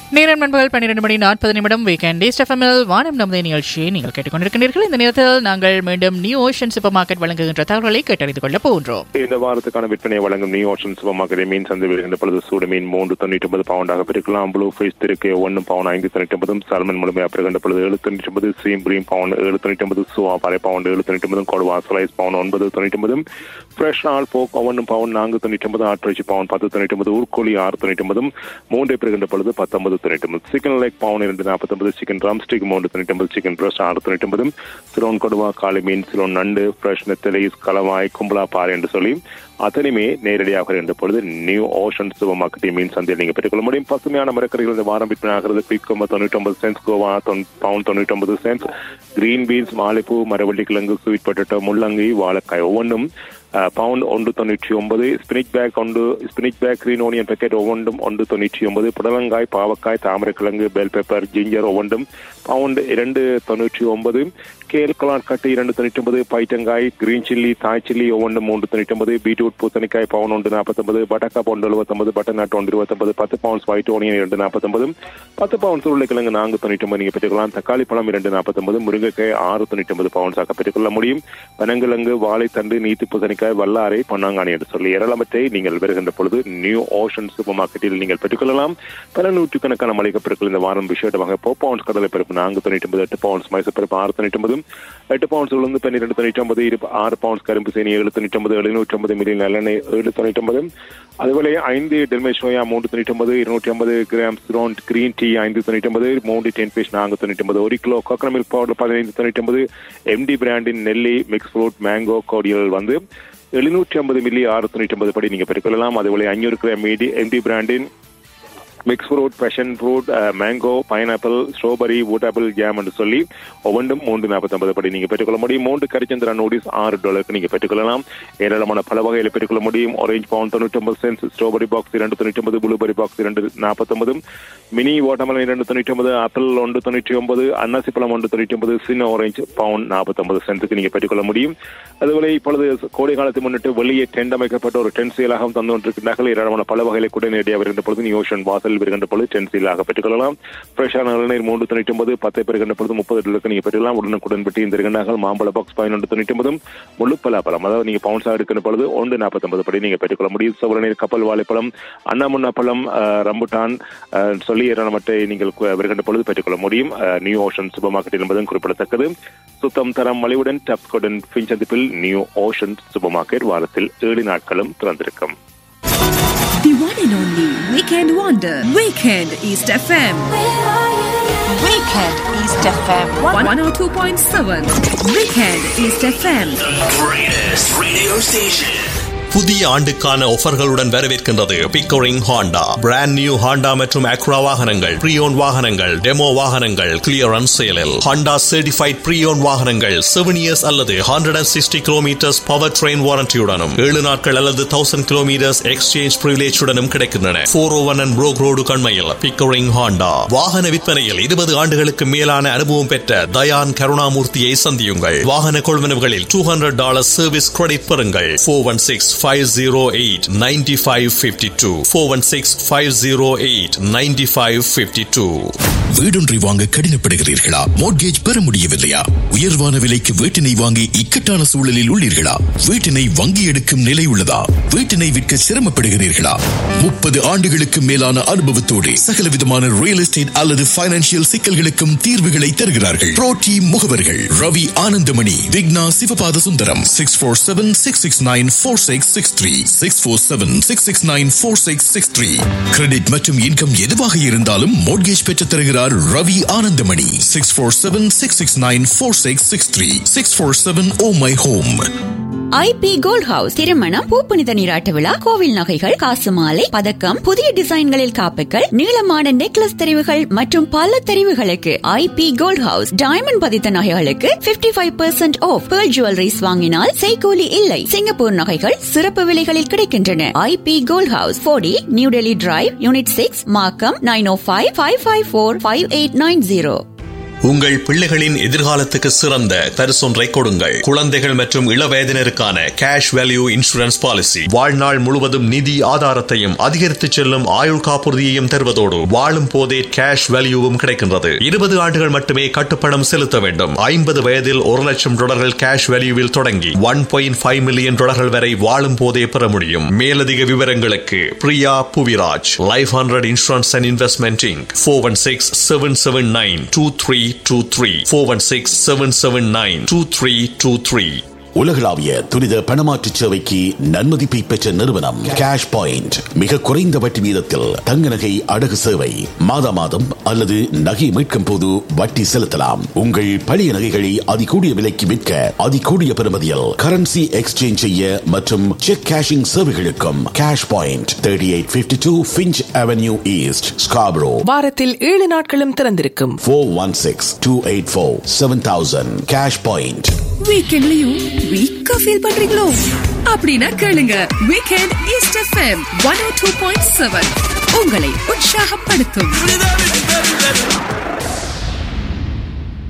நேரம் நண்பர்கள் பன்னிரண்டு மணி நாற்பது நிமிடம் வீக்கெண்ட் டேஸ்ட் எஃப்எம்எல் வானம் நமது நிகழ்ச்சியை நீங்கள் கேட்டுக்கொண்டிருக்கிறீர்கள் இந்த நேரத்தில் நாங்கள் மீண்டும் நியூ ஓஷன் சூப்பர் மார்க்கெட் வழங்குகின்ற தகவல்களை கேட்டறிந்து கொள்ள போகின்றோம் இந்த வாரத்துக்கான விற்பனை வழங்கும் நியூ ஓஷன் சூப்பர் மார்க்கெட் மீன் சந்தை வருகின்ற பொழுது சூடு மீன் மூன்று தொண்ணூற்றி ஒன்பது பவுண்டாக பிரிக்கலாம் ப்ளூ ஃபைஸ் திருக்கு ஒன்று பவுன் ஐந்து தொண்ணூற்றி ஒன்பதும் சால்மன் முழுமையாக பிறகின்ற பொழுது ஏழு தொண்ணூற்றி ஒன்பது சீம் பிரீம் பவுண்ட் ஏழு தொண்ணூற்றி ஒன்பது சுவா பறை பவுண்ட் ஏழு தொண்ணூற்றி ஒன்பது கொடுவா ஸ்லைஸ் பவுண்ட் ஒன்பது தொண்ணூற்றி ஒன்பதும் ஃப்ரெஷ் ஆல் போக் ஒன்று பவுண்ட் நான்கு தொண்ணூற்றி ஒன்பது ஆட்டிறைச்சி பவுண்ட் பத்து தொண்ணூற்றி ஒன்பது ஊர்கோழி ஆறு தொண்ணூற்றி ஒன்பதும் மூன்றை பிறகின்ற பொழுது பத்தொன்பது தொண்ணூற்றி ஒன்பது சிக்கன் லைக் பவுன் இரண்டு நாற்பத்தொன்பது சிக்கன் ரம் ஸ்டிக் மூன்று தொண்ணூற்றி ஒன்பது சிக்கன் பிரஸ்ட் ஆறு தொண்ணூற்றி ஒன்பதும் சிலோன் கொடுவா காளி மீன் சிலோன் நண்டு ஃப்ரெஷ் நெத்தலை கலவாய் கும்பலா பாறை என்று சொல்லி அத்தனையுமே நேரடியாக இருந்த பொழுது நியூ ஓஷன் சூப்பர் மார்க்கெட் மீன் சந்தையில் நீங்கள் பெற்றுக்கொள்ள முடியும் பசுமையான மரக்கறிகள் இந்த வாரம் விற்பனை ஆகிறது குயிக்கோமா தொண்ணூற்றி ஒன்பது சென்ஸ் கோவா பவுன் தொண்ணூற்றி ஒன்பது சென்ஸ் கிரீன் பீன்ஸ் மாலைப்பூ மரவள்ளி கிழங்கு ஸ்வீட் பொட்டேட்டோ முள்ளங்கி வாழைக்காய் ஒவ்வொன்றும் பவுண்ட் ஒன்று தொண்ணூற்றி ஒன்பது ஸ்பினிச் பேக் ஒன்று spinach pack green onion packet ஒவ்வொன்றும் ஒன்று தொண்ணூற்றி ஒன்பது புடலங்காய் பாவக்காய் தாமரைக்கிழங்கு பெல் பெப்பர் ஜிஞ்சர் ஒவ்வொன்றும் பவுண்ட் இரண்டு தொண்ணூற்றி ஒன்பது கேல் கலாட் கட்டு இரண்டு தொண்ணூற்றி ஒன்பது பைட்டங்காய் கிரீன் சில்லி தாய் சில்லி ஒவ்வொன்று மூன்று தொண்ணூற்றி ஒன்பது பீட்ரூட் பூசணிக்காய் பவுன் ஒன்று நாற்பத்தொன்பது பட்டக்கா பவுண்ட் எழுபத்தொன்பது பட்டர் நாட் ஒன்று இருபத்தொன்பது பத்து பவுண்ட்ஸ் ஒயிட் ஓனியன் இரண்டு நாற்பத்தொன்பது பத்து பவுண்ட்ஸ் உருளைக்கிழங்கு நான்கு தொண்ணூற்றி ஒன்பது நீங்கள் பெற்றுக்கலாம் தக்காளி பழம் இரண்டு நாற்பத்தொன்பது முருங்கைக்காய் ஆறு தொண்ணூற்றி ஒன்பது பவுண்ட்ஸாக பெற்றுக்கொள்ள முடியும் பனங்கிழங்கு வாழைத்தண்டு நீத்து பூசணிக்காய் வல்லாரை பொன்னாங்கானி என்று சொல்லி ஏராளமற்றை நீங்கள் வருகின்ற பொழுது நியூ ஓஷன் சூப்பர் மார்க்கெட்டில் நீங்கள் பெற்றுக்கொள்ளலாம் பல நூற்றுக்கணக்கான மளிகை பொருட்கள் இந்த வாரம் விசேடமாக போ பவுண்ட்ஸ் கடலை பருப்பு நான்கு தொண்ணூற்றி ஒன்பது எட்டு பவுண்ட்ஸ் மைசூர் பருப்பு ஆறு தொண்ணூற்றி ஒன்பது எட்டு பவுண்ட்ஸ் உளுந்து பன்னிரெண்டு தொண்ணூற்றி ஒன்பது இரு ஆறு பவுண்ட்ஸ் கரும்பு சேனி ஏழு தொண்ணூற்றி ஒன்பது எழுநூற்றி ஒன்பது மில்லியன் நல்லெண்ணெய் ஏழு தொண்ணூற்றி ஒன்பது அதுபோல ஐந்து டெல்மே சோயா மூன்று தொண்ணூற்றி ஒன்பது இருநூற்றி ஐம்பது கிராம் ஸ்ரோன் கிரீன் டீ ஐந்து தொண்ணூற்றி ஒன்பது மூன்று டென் பீஸ் நான்கு தொண்ணூற்றி ஒன்பது ஒரு கிலோ கோகனட் மில்க் பவுடர் பதினைந்து தொண்ணூற்றி ஒன்பது எம்டி பிராண்டின் நெல்லி மிக்ஸ் ஃப்ரூட் மேங்கோ கோடியல் வந்து எழுநூற்றி ஐம்பது மில்லி ஆறு தொண்ணூற்றி ஒன்பது படி நீங்கள் பெற்றுக்கொள்ளலாம் அதுபோல ஐநூறு கிராம் மீடி எம்டி பிராண்டின் mix fruit passion fruit mango pineapple strawberry wood apple jam என்று சொல்லி ஒவ்வொன்றும் மூன்று நாற்பத்தொன்பது படி நீங்கள் பெற்றுக்கொள்ள முடியும் மூன்று கரிச்சந்திரா நூடிஸ் ஆறு டாலருக்கு நீங்கள் பெற்றுக்கொள்ளலாம் ஏராளமான பல வகையில் பெற்றுக்கொள்ள முடியும் ஆரஞ்சு பவுன் தொண்ணூற்றி ஒன்பது சென்ஸ் ஸ்ட்ராபெரி பாக்ஸ் இரண்டு தொண்ணூற்றி ஒன்பது ப்ளூபெரி பாக்ஸ் இரண்டு நாற்பத்தொன்பது மினி வாட்டர்மெலன் இரண்டு தொண்ணூற்றி ஒன்பது ஆப்பிள் ஒன்று தொண்ணூற்றி ஒன்பது அன்னாசி பழம் ஒன்று தொண்ணூற்றி ஒன்பது சின்ன ஆரஞ்சு பவுன் நாற்பத்தொன்பது சென்ஸுக்கு நீங்கள் பெற்றுக்கொள்ள முடியும் அதுபோல இப்பொழுது கோடை காலத்தை முன்னிட்டு வெளியே டென்ட் அமைக்கப்பட்ட ஒரு டென்ட் செயலாகவும் தந்து கொண்டிருக்கிறார்கள் ஏராளமான பல வகைகளை கூட நேரடியாக வருகின்ற பொழுது நியூஷன் வாசல் வருகின்ற பொழுது டென் சீலாக பெற்றுக்கொள்ளலாம் ஃப்ரெஷ்ஷான இளநீர் மூன்று தொண்ணூற்றி ஒன்பது பத்தை பெறுகின்ற பொழுது முப்பது டாலருக்கு நீங்கள் பெற்றுக்கலாம் உடனுக்குடன் பெற்று இந்த இருக்கின்றார்கள் மாம்பழ பாக்ஸ் பதினொன்று தொண்ணூற்றி ஒன்பதும் முழு பலாப்பழம் அதாவது நீங்கள் பவுன்ஸாக இருக்கின்ற பொழுது ஒன்று நாற்பத்தொன்பது படி நீங்கள் பெற்றுக்கொள்ள முடியும் சவரநீர் கப்பல் வாழைப்பழம் அண்ணாமுன்னா பழம் ரம்புட்டான் சொல்லி ஏராளமற்றை நீங்கள் வருகின்ற பொழுது பெற்றுக்கொள்ள முடியும் நியூ ஓஷன் சூப்பர் மார்க்கெட் என்பதும் குறிப்பிடத்தக்கது சுத்தம் தரம் மலிவுடன் டப்கோடன் பின்சந்திப்பில் நியூ ஓஷன் சூப்பர் மார்க்கெட் வாரத்தில் ஏழு நாட்களும் திறந்திருக்கும் The one and only Weekend Wonder. Weekend East FM. Weekend East FM. 102.7. Weekend East FM. Greatest radio station. புதிய ஆண்டுக்கான ஆஃபர்களுடன் வரவேற்கின்றது Pickering Honda brand new Honda மற்றும் அக்ரா வாகனங்கள் ப்ரீயோன் வாகனங்கள் டெமோ வாகனங்கள் கிளியரன்ஸ் சேலில் ஹாண்டா சர்டிஃபைட் ப்ரீயோன் வாகனங்கள் செவன் இயர்ஸ் அல்லது hundred and sixty kilometres power train வாரண்டியுடனும் ஏழு நாட்கள் அல்லது தௌசண்ட் கிலோமீட்டர்ஸ் எக்ஸ்சேஞ்ச் பிரிவிலேஜுடனும் கிடைக்கின்றன four O one and Brock road கண்மையில் பிக்கோரிங் ஹாண்டா வாகன விற்பனையில் இருபது ஆண்டுகளுக்கு மேலான அனுபவம் பெற்ற தயான் கருணாமூர்த்தியை சந்தியுங்கள் வாகன கொள்வனவுகளில் two hundred dollar service credit பெறுங்கள் ஃபோர் ஒன் சிக்ஸ் 508 9552 416 508 9552 வீடொன்றை வாங்க கடினப்படுகிறீர்களா மோட்கேஜ் பெற முடியவில்லையா உயர்வான விலைக்கு வீட்டினை வாங்கி இக்கட்டான சூழலில் உள்ளீர்களா வீட்டினை வங்கி எடுக்கும் நிலை உள்ளதா வீட்டினை விற்க சிரமப்படுகிறீர்களா முப்பது ஆண்டுகளுக்கு மேலான அனுபவத்தோடு சகல விதமான ரியல் எஸ்டேட் அல்லது பைனான்சியல் சிக்கல்களுக்கும் தீர்வுகளை தருகிறார்கள் புரோட்டி முகவர்கள் Ravi Anandamani Vigna Sivapatha Sundaram six four seven six six nine four six six three six four seven six six nine four six six three credit மற்றும் இன்கம் எதுவாக இருந்தாலும் மோட்கேஜ் பெற்றுத் தருகிறார் Ravi Anandamani six four seven six six nine four six six three six four seven O my home IP gold house திருமணம் பூப்புனித நீராட்டு விழா கோவில் நகைகள் காசு மாலை பதக்கம் புதிய டிசைன்களில் காப்புகள் நீளமான நெக்லஸ் தெரிவுகள் மற்றும் பல தெரிவுகளுக்கு ஐபி கோல்ட் ஹவுஸ் டைமண்ட் பதித்த நகைகளுக்கு fifty five percent off pearl jewelleries வாங்கினால் செய்கூலி இல்லை சிங்கப்பூர் நகைகள் சிறப்பு விலைகளில் கிடைக்கின்றன ஐபி கோல்ட் ஹவுஸ் போடி New Delhi drive unit six Markham nine O five five five four five eight nine zero உங்கள் பிள்ளைகளின் எதிர்காலத்துக்கு சிறந்த பரிசொன்றை கொடுங்கள் குழந்தைகள் மற்றும் இளவயதினருக்கான கேஷ் வேல்யூ இன்சூரன்ஸ் பாலிசி வாழ்நாள் முழுவதும் நிதி ஆதாரத்தையும் அதிகரித்து செல்லும் ஆயுள் காப்புறுதியையும் தருவதோடு வாழும் போதே கேஷ் வேல்யூவும் கிடைக்கின்றது இருபது ஆண்டுகள் மட்டுமே கட்டுப்பணம் செலுத்த வேண்டும் ஐம்பது வயதில் ஒரு லட்சம் டாலர்கள் கேஷ் வேல்யூவில் தொடங்கி ஒன் பாயிண்ட் ஃபைவ் மில்லியன் டாலர்கள் வரை வாழும் போதே பெற முடியும் மேலதிக விவரங்களுக்கு Priya Puviraj life hundred insurance and investment inc four one six seven seven nine two three two three four one six seven seven nine two three two three உலகளாவிய துரித பணமாற்று சேவைக்கு நன்மதிப்பை பெற்ற நிறுவனம் கேஷ் பாயிண்ட் மிக குறைந்த வட்டி வீதத்தில் தங்க நகை அடகு சேவை மாதா மாதம் அல்லது நகை மீட்கும் போது வட்டி செலுத்தலாம் உங்கள் பழைய நகைகளை அதிகூடிய விலைக்கு விற்க அதிகூடிய பெறுமதியில் கரன்சி எக்ஸ்சேஞ்ச் செய்ய மற்றும் செக் கேஷிங் சேவைகளுக்கும் cash point thirty eight fifty two Finch avenue east Scarborough வாரத்தில் ஏழு நாட்களும் திறந்திருக்கும் four one six two eight four seven thousand cash point வீக்கெண்ட்லயும் வீக்கா ஃபீல் பண்றீங்களோ அப்படின்னா கேளுங்க weekend East FM one O two point seven உங்களை உற்சாகப்படுத்தும்